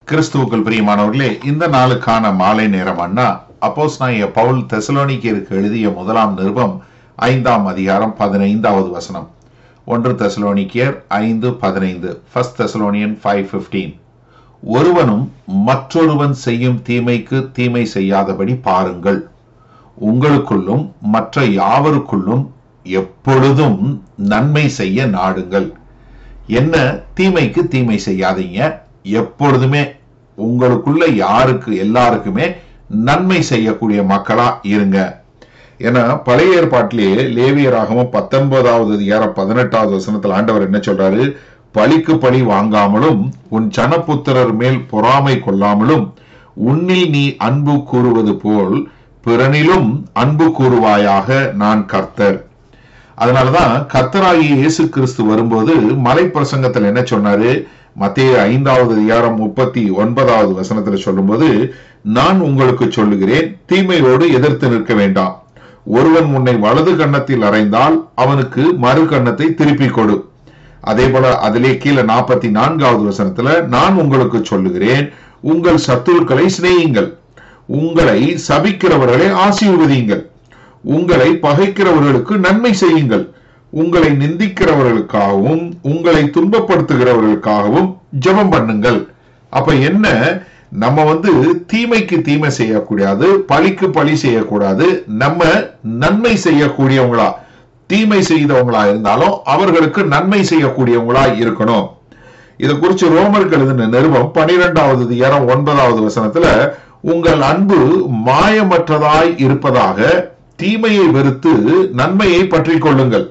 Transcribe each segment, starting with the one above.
கிறிஸ்துவுக்குள் பிரியமானவர்களே இந்த நாளுக்கான மாலை நேரம் அண்ணா அப்போஸ் நாய பவுல் தெசலோனிக்கருக்கு எழுதிய முதலாம் நிருபம் ஐந்தாம் அதிகாரம் பதினைந்தாவது வசனம் ஒன்று தெசலோனிக்கியர் ஐந்து பதினைந்து ஃபர்ஸ்ட் தெசலோனியன் ஃபைவ் ஃபிஃப்டீன் ஒருவனும் மற்றொருவன் செய்யும் தீமைக்கு தீமை செய்யாதபடி பாருங்கள் உங்களுக்குள்ளும் மற்ற யாவருக்குள்ளும் எப்பொழுதும் நன்மை செய்ய நாடுங்கள் என்ன தீமைக்கு தீமை செய்யாதீங்க எப்பொழுதுமே உங்களுக்குள்ள யாருக்கு எல்லாருக்குமே நன்மை செய்யக்கூடிய மக்களா இருங்க ஏன்னா பழைய ஏற்பாட்டிலேயே லேவியராகவும் பத்தொன்பதாவது அதிகாரம் பதினெட்டாவது வசனத்தில் ஆண்டவர் என்ன சொல்றாரு பழிக்கு பழி வாங்காமலும் உன் சனப்புத்திரர் மேல் பொறாமை கொள்ளாமலும் உன்னில் நீ அன்பு கூறுவது போல் பிறனிலும் அன்பு கூறுவாயாக நான் கர்த்தர் அதனாலதான் கர்த்தராகிய இயேசு கிறிஸ்து வரும்போது மலை பிரசங்கத்தில் என்ன சொன்னாரு மத்திய ஐந்தாவது அதிகாரம் முப்பத்தி ஒன்பதாவது வசனத்துல சொல்லும்போது நான் உங்களுக்கு சொல்லுகிறேன் தீமையோடு எதிர்த்து நிற்க வேண்டாம் ஒருவன் உன்னை வலது கன்னத்தில் அறைந்தால் அவனுக்கு மறு கன்னத்தை திருப்பிக் கொடு அதே போல அதிலே கீழே நாற்பத்தி நான்காவது வசனத்துல நான் உங்களுக்கு சொல்லுகிறேன் உங்கள் சத்துருக்களை சிநேகிங்கள் உங்களை சபிக்கிறவர்களை ஆசீர்வதியுங்கள் உங்களை பகைக்கிறவர்களுக்கு நன்மை செய்யுங்கள் உங்களை நிந்திக்கிறவர்களுக்காகவும் உங்களை துன்பப்படுத்துகிறவர்களுக்காகவும் ஜெபம் பண்ணுங்கள் அப்ப என்ன நம்ம வந்து தீமைக்கு தீமை செய்யக்கூடாது பழிக்கு பழி செய்யக்கூடாது நம்ம நன்மை செய்யக்கூடியவங்களா தீமை செய்தவங்களா இருந்தாலும் அவர்களுக்கு நன்மை செய்யக்கூடியவங்களா இருக்கணும் இதை குறித்து ரோமருக்கு எழுதின நிருபம் பனிரெண்டாவது அதிகாரம் ஒன்பதாவது வசனத்துல உங்கள் அன்பு மாயமற்றதாய் இருப்பதாக தீமையை வெறுத்து நன்மையை பற்றி கொள்ளுங்கள்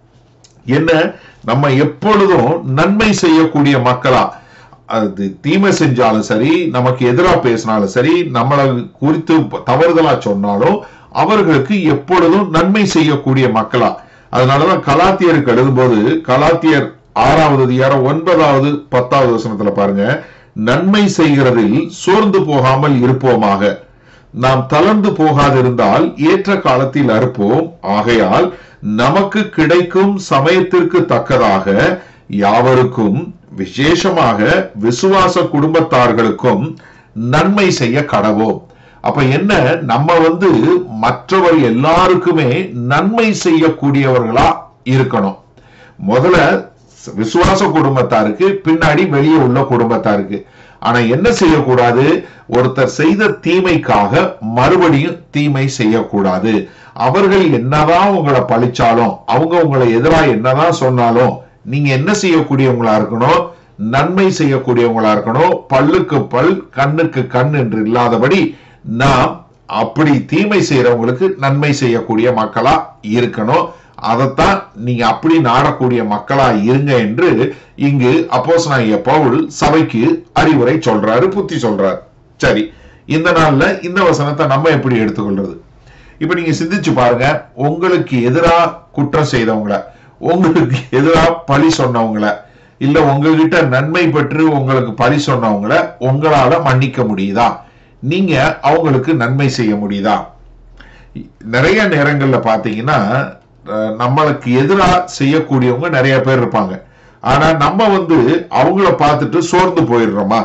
என்ன நம்ம எப்பொழுதும் நன்மை செய்யக்கூடிய மக்களா அது தீமை செஞ்சாலும் சரி நமக்கு எதிராக பேசினாலும் சரி நம்மளை குறித்து தவறுதலா சொன்னாலும் அவர்களுக்கு எப்பொழுதும் நன்மை செய்யக்கூடிய மக்களா அதனாலதான் கலாத்தியருக்கு எழுதும்போது கலாத்தியர் ஆறாவது அதிகாரம் ஒன்பதாவது பத்தாவது வசனத்துல பாருங்க நன்மை செய்கிறதில் சோர்ந்து போகாமல் இருப்போமாக நாம் தளர்ந்து போகாதிருந்தால் ஏற்ற காலத்தில் அறுப்போம் ஆகையால் நமக்கு கிடைக்கும் சமயத்திற்கு தக்கதாக யாவருக்கும் விசேஷமாக விசுவாச குடும்பத்தார்களுக்கும் நன்மை செய்ய கடவோம் அப்ப என்ன நம்ம வந்து மற்றவர் எல்லாருக்குமே நன்மை செய்யக்கூடியவர்களா இருக்கணும் முதல்ல விசுவாச குடும்பத்தாருக்கு பின்னாடி வெளியே உள்ள குடும்பத்தாருக்கு ஆனா என்ன செய்யக்கூடாது ஒருத்தர் செய்த தீமைக்காக மறுபடியும் தீமை செய்யக்கூடாது அவர்கள் என்னதான் உங்களை பழிச்சாலும் அவங்க உங்களை எதிராக என்னதான் சொன்னாலும் நீங்க என்ன செய்யக்கூடியவங்களா இருக்கணும் நன்மை செய்யக்கூடியவங்களா இருக்கணும் பல்லுக்கு பல் கண்ணுக்கு கண் என்று இல்லாதபடி நாம் அப்படி தீமை செய்யறவங்களுக்கு நன்மை செய்யக்கூடிய மக்களா இருக்கணும் அதைத்தான் நீங்க அப்படி நாடக்கூடிய மக்களா இருங்க என்று இங்கு அப்போஸ் பவுல் சபைக்கு அறிவுரை சொல்றாரு புத்தி சொல்றாரு சரி இந்த நாள்ல இந்த வசனத்தை நம்ம எப்படி எடுத்துக்கொள்றது இப்ப நீங்க சிந்திச்சு பாருங்க உங்களுக்கு எதிரா குற்றம் செய்தவங்கள உங்களுக்கு எதிரா பழி சொன்னவங்கள இல்ல உங்ககிட்ட நன்மை பெற்று உங்களுக்கு பழி சொன்னவங்கள உங்களால மன்னிக்க முடியுதா நீங்க அவங்களுக்கு நன்மை செய்ய முடியுதா நிறைய நேரங்கள்ல பாத்தீங்கன்னா நம்மளுக்கு எதிராக செய்யக்கூடியவங்க நிறைய பேர் இருப்பாங்க ஆனா நம்ம வந்து அவங்கள பார்த்துட்டு சோர்ந்து போயிடுறோமா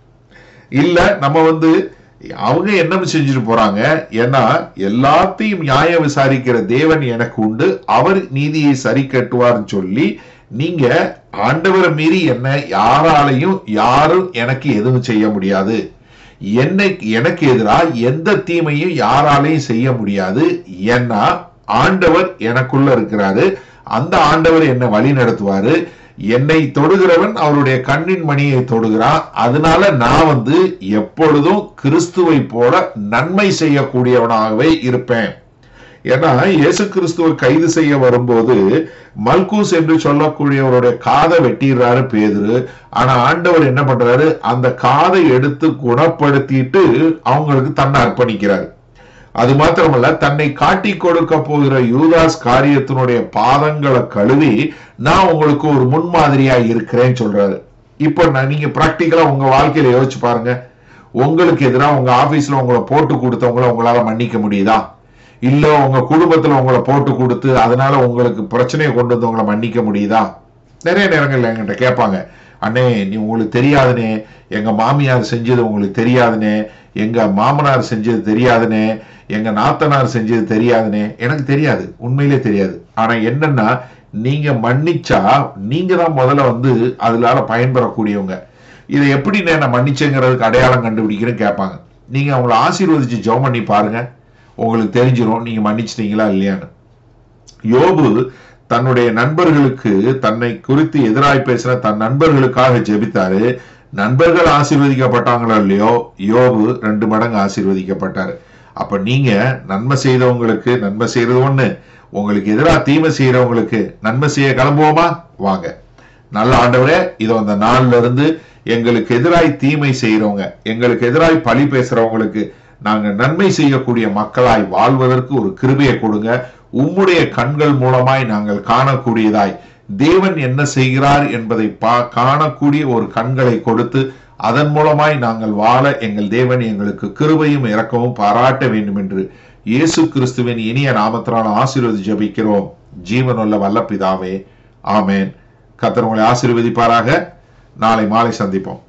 இல்ல நம்ம வந்து அவங்க என்ன செஞ்சுட்டு போறாங்க ஏன்னா எல்லாத்தையும் நியாயம் விசாரிக்கிற தேவன் எனக்கு உண்டு அவர் நீதியை சரி கட்டுவார்னு சொல்லி நீங்க ஆண்டவரை மீறி என்ன யாராலையும் யாரும் எனக்கு எதுவும் செய்ய முடியாது என்னை எனக்கு எதிராக எந்த தீமையும் யாராலையும் செய்ய முடியாது ஏன்னா ஆண்டவர் எனக்குள்ள இருக்கிறாரு அந்த ஆண்டவர் என்னை வழி நடத்துவாரு என்னை தொடுகிறவன் அவருடைய கண்ணின் மணியை தொடுகிறான் அதனால நான் வந்து எப்பொழுதும் கிறிஸ்துவை போல நன்மை செய்யக்கூடியவனாகவே இருப்பேன் ஏன்னா இயேசு கிறிஸ்துவை கைது செய்ய வரும்போது மல்கூஸ் என்று சொல்லக்கூடியவருடைய காதை வெட்டிடுறாரு பேதுரு ஆனா ஆண்டவர் என்ன பண்றாரு அந்த காதை எடுத்து குணப்படுத்திட்டு அவங்களுக்கு தன்னை அர்ப்பணிக்கிறாரு அது மாத்திரமல்ல தன்னை காட்டி கொடுக்க போகிற யூதாஸ் காரியத்தினுடைய பாதங்களை கழுவி நான் உங்களுக்கு ஒரு முன்மாதிரியா இருக்கிறேன்னு சொல்றாரு இப்போ நான் நீங்க பிராக்டிக்கலா உங்க வாழ்க்கையில யோசிச்சு பாருங்க உங்களுக்கு எதிராக உங்க ஆபீஸ்ல உங்களை போட்டு கொடுத்தவங்கள உங்களால மன்னிக்க முடியுதா இல்ல உங்க குடும்பத்துல உங்களை போட்டு கொடுத்து அதனால உங்களுக்கு பிரச்சனையை கொண்டு வந்தவங்களை மன்னிக்க முடியுதா நிறைய நேரங்கள்ல என்கிட்ட கேட்பாங்க அண்ணே நீ உங்களுக்கு தெரியாதுனே எங்க மாமியார் செஞ்சது உங்களுக்கு தெரியாதுனே எங்க மாமனார் செஞ்சது தெரியாதுனே எங்க நாத்தனார் செஞ்சது தெரியாதுனே எனக்கு தெரியாது உண்மையிலே தெரியாது ஆனா என்னன்னா நீங்க மன்னிச்சா நீங்க தான் முதல்ல வந்து அதனால பயன்பெறக்கூடியவங்க இதை எப்படி நான் மன்னிச்சேங்கிறதுக்கு அடையாளம் கண்டுபிடிக்கிறேன்னு கேட்பாங்க நீங்க அவங்கள ஆசீர்வதிச்சு ஜெபம் பண்ணி பாருங்க உங்களுக்கு தெரிஞ்சிடும் நீங்க மன்னிச்சிட்டீங்களா இல்லையான்னு யோபு தன்னுடைய நண்பர்களுக்கு தன்னை குறித்து எதிராய் பேசின தன் நண்பர்களுக்காக ஜெபித்தாரு நண்பர்கள் ஆசீர்வதிக்கப்பட்டாங்களோ இல்லையோ யோபு ரெண்டு மடங்கு ஆசீர்வதிக்கப்பட்டாரு அப்ப நீங்க நன்மை செய்தவங்களுக்கு நன்மை செய்யறது ஒண்ணு உங்களுக்கு எதிராக தீமை செய்யறவங்களுக்கு நன்மை செய்ய கிளம்புவோமா வாங்க நல்ல ஆண்டவரே இதோ அந்த நாள்ல இருந்து எங்களுக்கு எதிராய் தீமை செய்யறவங்க எங்களுக்கு எதிராய் பழி பேசுறவங்களுக்கு நாங்க நன்மை செய்யக்கூடிய மக்களாய் வாழ்வதற்கு ஒரு கிருபையை கொடுங்க உம்முடைய கண்கள் மூலமாய் நாங்கள் காணக்கூடியதாய் தேவன் என்ன செய்கிறார் என்பதை பா காணக்கூடிய ஒரு கண்களை கொடுத்து அதன் மூலமாய் நாங்கள் வாழ எங்கள் தேவன் எங்களுக்கு கிருபையும் இரக்கமும் பாராட்ட வேண்டும் என்று இயேசு கிறிஸ்துவின் இனிய நாமத்தினால் ஆசீர்வதி ஜபிக்கிறோம் ஜீவனுள்ள வல்ல பிதாவே ஆமேன் கத்தர் உங்களை ஆசீர்வதிப்பாராக நாளை மாலை சந்திப்போம்